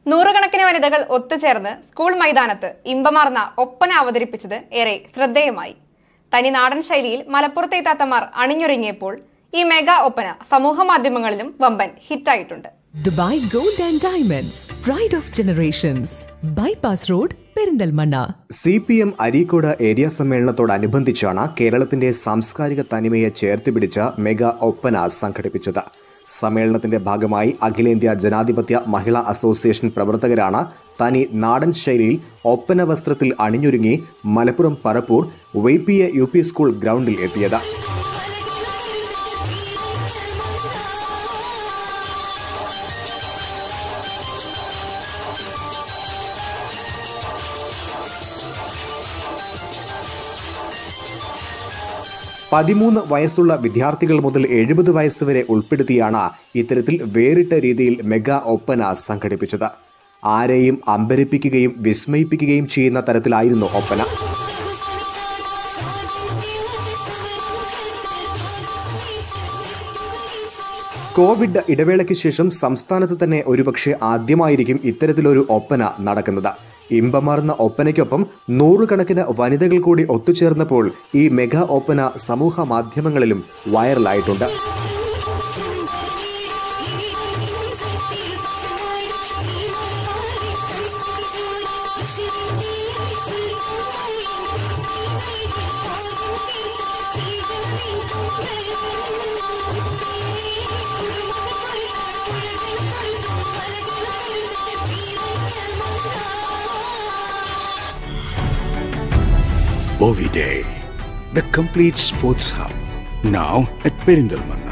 നൂറുകണക്കിന് വനിതകൾ ഒത്തുചേർന്ന് സ്കൂൾ മൈതാനത്ത് ഇമ്പമാർന്ന ഒപ്പന അവതരിപ്പിച്ചത് ഏറെ ശ്രദ്ധേയമായി തനി നാടൻ ശൈലിയിൽ മലപ്പുറത്തെ താത്തമാർ അണിഞ്ഞൊരുങ്ങിയപ്പോൾ ഈ മെഗാ ഒപ്പന സമൂഹ മാധ്യമങ്ങളിലും വമ്പൻ ഹിറ്റായിട്ടുണ്ട് Dubai gold and diamonds pride of generations bypass road Perinthalmanna C P M Areekode area സമ്മേളനത്തോടനുബന്ധിച്ചാണ് കേരളത്തിന്റെ സാംസ്കാരിക തനിമയെ ചേർത്തുപിടിച്ച മെഗാ ഒപ്പന സംഘടിപ്പിച്ചത് സമ്മേളനത്തിന്റെ ഭാഗമായി അഖിലേന്ത്യാ ജനാധിപത്യ മഹിളാ അസോസിയേഷൻ പ്രവർത്തകരാണ് തനി നാടൻ ശൈലിയിൽ ഒപ്പന വസ്ത്രത്തിൽ അണിഞ്ഞൊരുങ്ങി മലപ്പുറം പറപ്പൂർ വൈപ്പിയ യു പി സ്കൂൾ ഗ്രൗണ്ടിൽ എത്തിയത് പതിമൂന്ന് വയസ്സുള്ള വിദ്യാർത്ഥികൾ മുതൽ എഴുപത് വയസ്സ് വരെ ഉൾപ്പെടുത്തിയാണ് ഇത്തരത്തിൽ വേറിട്ട രീതിയിൽ മെഗാ ഒപ്പന സംഘടിപ്പിച്ചത് ആരെയും അമ്പരിപ്പിക്കുകയും വിസ്മയിപ്പിക്കുകയും ചെയ്യുന്ന തരത്തിലായിരുന്നു ഒപ്പന കോവിഡ് ഇടവേളയ്ക്ക് ശേഷം സംസ്ഥാനത്ത് തന്നെ ഒരുപക്ഷെ ആദ്യമായിരിക്കും ഇത്തരത്തിലൊരു ഒപ്പന നടക്കുന്നത് ഇമ്പമാർന്ന ഒപ്പനയ്ക്കൊപ്പം നൂറുകണക്കിന് വനിതകൾ കൂടി ഒത്തുചേർന്നപ്പോൾ ഈ മെഗാ ഒപ്പന സമൂഹ മാധ്യമങ്ങളിലും വൈറലായിട്ടുണ്ട് Bovi Day, the complete sports hub, now at Perindalman.